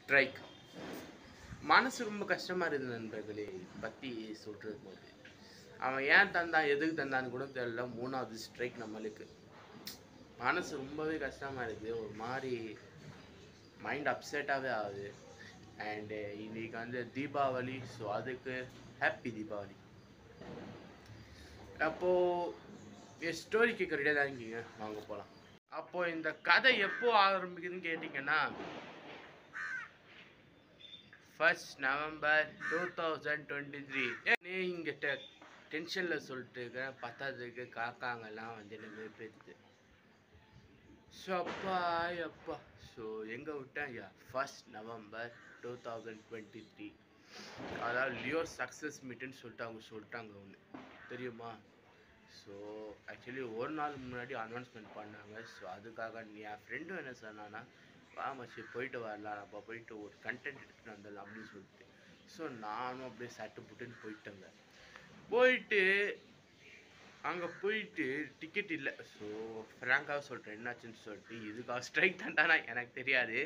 strike மனசு ரொம்ப கஷ்டமாக இருக்குது நண்பர்களே பற்றி சொல்கிறது போது அவன் ஏன் தந்தான் எதுக்கு தந்தான்னு கூட தெரியல மூணாவது ஸ்ட்ரைக் நம்மளுக்கு மனசு ரொம்பவே கஷ்டமாக இருக்குது ஒரு மாதிரி மைண்ட் அப்செட்டாகவே ஆகுது அண்டு இன்னைக்கு வந்து தீபாவளி ஸோ அதுக்கு ஹாப்பி தீபாவளி அப்போது என் ஸ்டோரி கேட்க ரெடியாக தான் இருக்கீங்க வாங்க போகலாம் அப்போது இந்த கதை எப்போ ஆரம்பிக்குதுன்னு கேட்டிங்கன்னா first November two thousand twenty three நீ இங்கே டெ டென்ஷனில் சொல்லிட்டு இருக்கேன் பத்தாததுக்கு காக்காங்கெல்லாம் வந்து என்ன வெறுப்பேற்றுது ஸோ அப்பா அப்பா ஸோ எங்கே விட்டேன் yeah first November two thousand twenty three அதாவது லியோ சக்ஸஸ் மீட்டுன்னு சொல்லிட்டு அவங்க சொல்லிட்டாங்க ஒன்று தெரியுமா ஸோ ஆக்சுவலி ஒரு நாள் முன்னாடி அனௌன்ஸ்மெண்ட் பண்ணாங்க ஸோ அதுக்காக நீ என் ஃப்ரெண்டும் என்ன சொன்னான்னா வா மச்சி போயிட்டு வரலாம் நம்ம போயிட்டு ஒரு கண்டென்ட் எடுத்துட்டு வந்துடலாம் அப்படின்னு சொல்லிட்டு ஸோ நானும் அப்படியே சட்டு புட்டுன்னு போயிட்டேங்க போயிட்டு அங்கே போயிட்டு டிக்கெட் இல்லை ஸோ ஃப்ராங்காக சொல்கிறேன் என்னாச்சுன்னு சொல்லிட்டு இதுக்காக ஸ்ட்ரைக் தான்டானா எனக்கு தெரியாது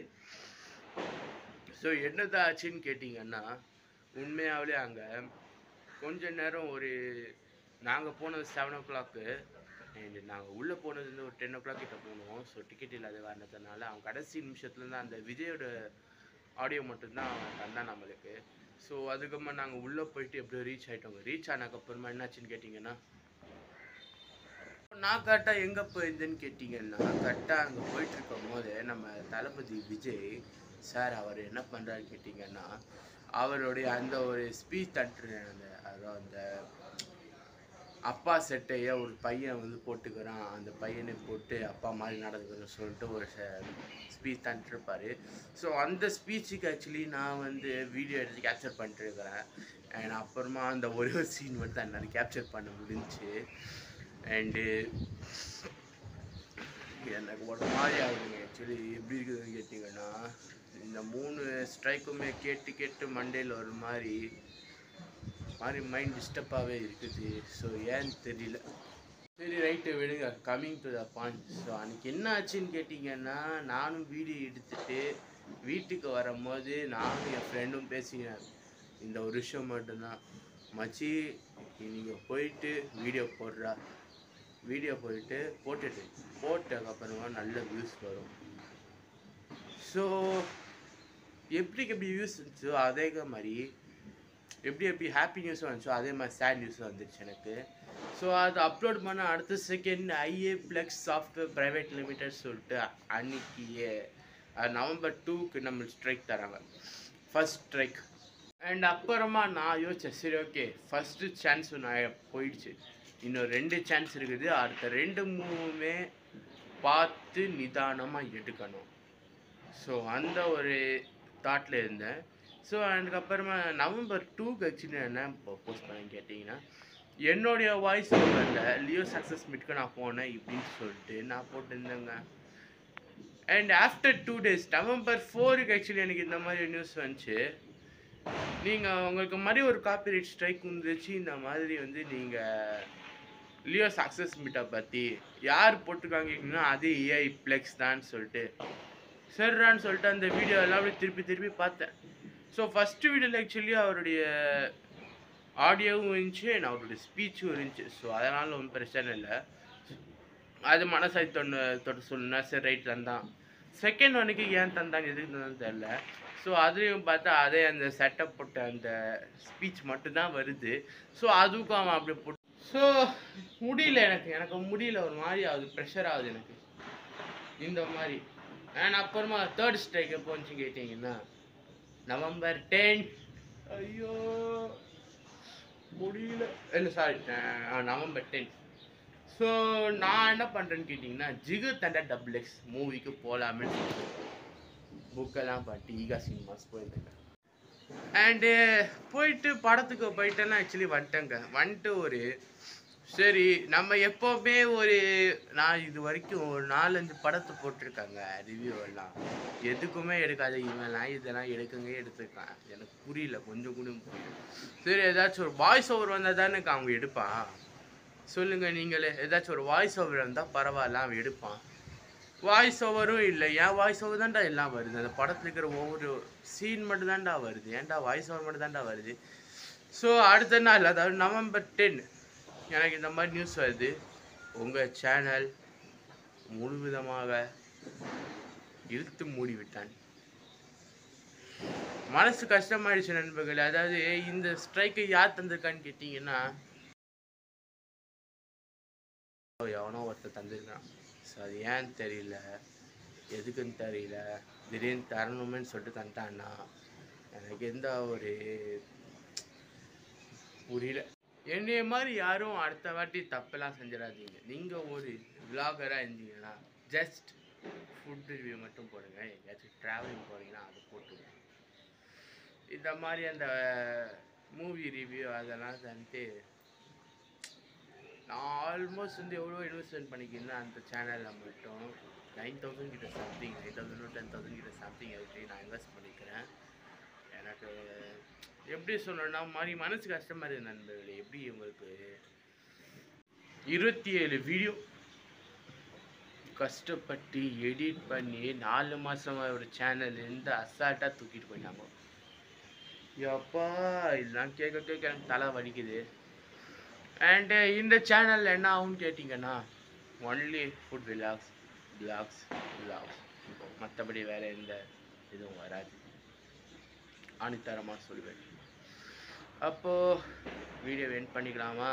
ஸோ என்னதான் ஆச்சுன்னு கேட்டிங்கன்னா உண்மையாகவே அங்கே கொஞ்ச நேரம் ஒரு நாங்கள் போனது செவன் ஓ கிளாக்கு அண்ட் நாங்கள் உள்ளே போனது வந்து ஒரு டென் ஓ கிளாக் கிட்ட போனோம் ஸோ டிக்கெட் இல்லாத காரணத்தினால அவன் கடைசி நிமிஷத்துலேருந்து அந்த விஜயோட ஆடியோ மட்டும்தான் அவன் தந்தான் நம்மளுக்கு ஸோ அதுக்கப்புறமா நாங்கள் உள்ளே போயிட்டு எப்படியோ ரீச் ஆகிட்டோங்க ரீச் ஆனதுக்கப்புறமா என்னாச்சுன்னு கேட்டிங்கன்னா நான் கரெக்டாக எங்கே போயிருந்தேன்னு கேட்டிங்கன்னா கரெக்டாக அங்கே போயிட்டு இருக்கும் போது நம்ம தளபதி விஜய் சார் அவர் என்ன பண்ணுறாரு கேட்டிங்கன்னா அவருடைய அந்த ஒரு ஸ்பீச் தட்டுற அந்த அதான் அந்த அப்பா செட்டையை ஒரு பையன் வந்து போட்டுக்கிறான் அந்த பையனை போட்டு அப்பா மாதிரி நடந்துக்கிறோம் சொல்லிட்டு ஒரு ஸ்பீச் தந்துருப்பாரு ஸோ அந்த ஸ்பீச்சுக்கு ஆக்சுவலி நான் வந்து வீடியோ எடுத்து கேப்சர் பண்ணிட்டுருக்கிறேன் அண்ட் அப்புறமா அந்த ஒரே ஒரு சீன் மட்டும் தான் என்னால் கேப்சர் பண்ண முடிஞ்சுச்சு அண்டு எனக்கு ஒரு மாதிரி ஆகுதுங்க ஆக்சுவலி எப்படி இருக்குதுன்னு கேட்டிங்கன்னா இந்த மூணு ஸ்ட்ரைக்குமே கேட்டு கேட்டு மண்டேல ஒரு மாதிரி மாதிரி மைண்ட் டிஸ்டர்பாகவே இருக்குது ஸோ ஏன்னு தெரியல சரி ரைட்டு விடுங்க coming to the point so அன்றைக்கி என்ன ஆச்சுன்னு கேட்டிங்கன்னா நானும் வீடியோ எடுத்துட்டு வீட்டுக்கு வரும்போது நானும் என் ஃப்ரெண்டும் பேசினேன் இந்த ஒரு விஷயம் மட்டும்தான் மச்சி நீங்கள் போயிட்டு வீடியோ போடுறா வீடியோ போயிட்டு போட்டுட்டு போட்டதுக்கப்புறமா நல்ல வியூஸ் வரும் ஸோ எப்படி எப்படி வியூஸ் இருந்துச்சோ அதே மாதிரி எப்படி எப்படி ஹாப்பி நியூஸ் வந்துச்சோ அதே மாதிரி சேட் நியூஸ் வந்துருச்சு எனக்கு ஸோ அது அப்லோட் பண்ண அடுத்த second I A flex software private limited சொல்லிட்டு அன்னைக்கியே அஹ், நவம்பர் டூக்கு நம்ம ஸ்ட்ரைக் தராங்க ஃபர்ஸ்ட் ஸ்ட்ரைக் அண்ட் அப்புறமா நான் யோசிச்சேன் சரி ஓகே ஃபஸ்ட்டு சான்ஸ் நான் போயிடுச்சு இன்னும் ரெண்டு சான்ஸ் இருக்குது அடுத்த ரெண்டு மூணுமே பார்த்து நிதானமாக எடுக்கணும் ஸோ அந்த ஒரு தாட்டில் இருந்தேன் ஸோ அதுக்கப்புறமா நவம்பர் டூக்கு ஆக்சுவலி என்ன போஸ்ட் பண்ணேன்னு கேட்டிங்கன்னா என்னுடைய வாய்ஸ் ஓவரில் லியோ சக்ஸஸ் மீட்க்கு நான் போனேன் இப்படின்னு சொல்லிட்டு நான் போட்டிருந்தேங்க and after two days November ஃபோருக்கு ஆக்சுவலி எனக்கு இந்த மாதிரி நியூஸ் வந்துச்சு நீங்கள் உங்களுக்கு மாதிரி ஒரு காப்பிரைட் ஸ்ட்ரைக் வந்துச்சு இந்த மாதிரி வந்து நீங்கள் லியோ சக்ஸஸ் மீட்டை பற்றி யார் போட்டிருக்காங்கன்னா அது ஏஐ ப்ளெக்ஸ் தான் சொல்லிட்டு சரிடான்னு சொல்லிட்டு அந்த வீடியோ எல்லாம் அப்படியே திருப்பி திருப்பி பார்த்தேன் ஸோ ஃபஸ்ட்டு வீடியோவில் ஆக்சுவலி அவருடைய ஆடியோவும் இருந்துச்சு and அவருடைய ஸ்பீச்சும் இருந்துச்சு ஸோ அதனால் ஒன்றும் பிரச்சனை இல்லை அது மனசாய் தொண்ணு தொட்டு சொல்லுனா சரி ரைட் தந்தான் செகண்ட் ஒனுக்கு ஏன் தந்தாங்க எதுக்கு தந்தான்னு தெரில ஸோ அதுலேயும் பார்த்தா அதே அந்த செட்டப் போட்ட அந்த ஸ்பீச் மட்டும்தான் வருது ஸோ அதுக்கும் அவன் அப்படி போட்டு ஸோ முடியல எனக்கு எனக்கு முடியல ஒரு மாதிரி ஆகுது ப்ரெஷர் ஆகுது எனக்கு இந்த மாதிரி அண்ட் அப்புறமா தேர்ட் ஸ்ட்ரைக் எப்போ வந்துச்சு கேட்டிங்கன்னா நவம்பர் டென் ஐயோ முடியல இல்லை சாரி நவம்பர் டென் ஸோ நான் என்ன பண்ணுறேன்னு கேட்டிங்கன்னா ஜிகு தண்டா டபுள் எக்ஸ் மூவிக்கு போகலாமே புக்கெல்லாம் பாட்டு ஈகா சினிமாஸ் போயிருந்தேங்க அண்டு போயிட்டு படத்துக்கு போயிட்டேன்னா ஆக்சுவலி வந்துட்டேங்க வந்துட்டு ஒரு சரி நம்ம எப்போவுமே ஒரு நான் இது வரைக்கும் ஒரு நாலஞ்சு படத்தை போட்டிருக்காங்க ரிவ்யூ எல்லாம் எதுக்குமே எடுக்காத இவன்லாம் இதெல்லாம் எடுக்கங்க எடுத்துருக்கான் எனக்கு புரியல கொஞ்சம் கூட புரியல சரி ஏதாச்சும் ஒரு வாய்ஸ் ஓவர் வந்தால் தானே அவங்க எடுப்பான் சொல்லுங்க நீங்களே ஏதாச்சும் ஒரு வாய்ஸ் ஓவர் வந்தால் பரவாயில்ல அவன் எடுப்பான் வாய்ஸ் ஓவரும் இல்லை ஏன் வாய்ஸ் ஓவர் தான்டா எல்லாம் வருது அந்த படத்தில் இருக்கிற ஒவ்வொரு சீன் மட்டும் தான்டா வருது ஏன்டா வாய்ஸ் ஓவர் மட்டும் தான்டா வருது ஸோ அடுத்த நாள் அதாவது நவம்பர் டென் எனக்கு இந்த மாதிரி நியூஸ் வருது உங்கள் சேனல் முழுவிதமாக இழுத்து மூடிவிட்டான் மனசு கஷ்டமாயிடுச்சு நண்பர்களே அதாவது இந்த ஸ்ட்ரைக்கை யார் தந்திருக்கான்னு கேட்டிங்கன்னா எவனோ ஒருத்தர் தந்திருக்கான் ஸோ அது ஏன்னு தெரியல எதுக்குன்னு தெரியல திடீர்னு தரணுமேன்னு சொல்லிட்டு தந்துட்டான்னா எனக்கு எந்த ஒரு புரியல என்னைய மாதிரி யாரும் அடுத்த வாட்டி தப்பெல்லாம் செஞ்சிடாதீங்க நீங்கள் ஒரு விலாகராக இருந்தீங்கன்னா ஜஸ்ட் ஃபுட் ரிவ்யூ மட்டும் போடுங்க எங்கேயாச்சும் ட்ராவலிங் போகிறீங்கன்னா அதை போட்டுங்க இந்த மாதிரி அந்த மூவி ரிவ்யூ அதெல்லாம் தந்துட்டு நான் ஆல்மோஸ்ட் வந்து எவ்வளோ இன்வெஸ்ட்மெண்ட் பண்ணிக்கிறேன் அந்த சேனலில் மட்டும் நைன் தௌசண்ட் கிட்ட something nine thousand ten thousand கிட்ட சம்திங் எவ்ரி நான் இன்வெஸ்ட் பண்ணிக்கிறேன் எனக்கு எப்படி சொல்லணும்னா மாதிரி மனசு கஷ்டமாக இருக்குது நண்பர்களே எப்படி உங்களுக்கு இருபத்தி ஏழு வீடியோ கஷ்டப்பட்டு எடிட் பண்ணி நாலு மாசமா ஒரு சேனல் இருந்து அசால்ட்டாக தூக்கிட்டு போயிட்டாங்க எப்பா இதெல்லாம் கேட்க கேட்க எனக்கு தலை வலிக்குது அண்டு இந்த சேனலில் என்ன ஆகும்னு கேட்டிங்கன்னா only food vlogs vlogs vlogs மற்றபடி வேறு எந்த இதுவும் வராது ஆணித்தரமாக சொல்லுவேன் அப்போது வீடியோ எண்ட் பண்ணிக்கலாமா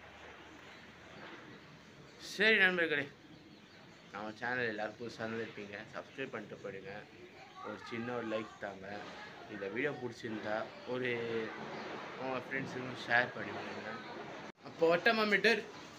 சரி நண்பர்களே நம்ம சேனல் எல்லோரும் புதுசாக இருப்பீங்க சப்ஸ்கிரைப் பண்ணிட்டு போயிடுங்க ஒரு சின்ன ஒரு லைக் தாங்க இந்த வீடியோ பிடிச்சிருந்தா ஒரு உங்கள் ஃப்ரெண்ட்ஸுக்கும் ஷேர் பண்ணி விடுங்க அப்போ வட்டமா மீட்டர்